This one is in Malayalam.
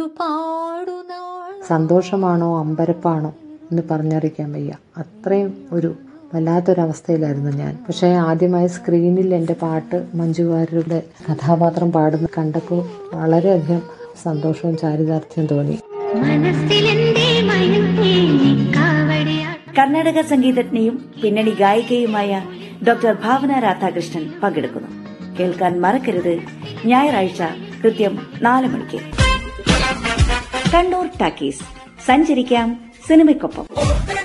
സന്തോഷമാണോ അമ്പരപ്പാണോ എന്ന് പറഞ്ഞറിയിക്കാൻ വയ്യ അത്രയും ഒരു വല്ലാത്തൊരവസ്ഥയിലായിരുന്നു ഞാൻ പക്ഷേ ആദ്യമായി സ്ക്രീനിൽ എൻ്റെ പാട്ട് മഞ്ജു വാര്യരുടെ കഥാപാത്രം പാടുന്ന കണ്ടപ്പോൾ വളരെയധികം സന്തോഷവും ചാരിതാർത്ഥ്യം തോന്നി മനസ്സിലെന്തേ മയം കാവടിയാ കർണാടക സംഗീതജ്ഞയും പിന്നണി ഗായികയുമായ ഡോക്ടർ ഭാവന രാധാകൃഷ്ണൻ പങ്കെടുക്കുന്നു കേൾക്കാൻ മറക്കരുത് ഞായറാഴ്ച കൃത്യം നാല് മണിക്ക് കണ്ണൂർ ടാക്കീസ് സഞ്ചരിക്കാം സിനിമയ്ക്കൊപ്പം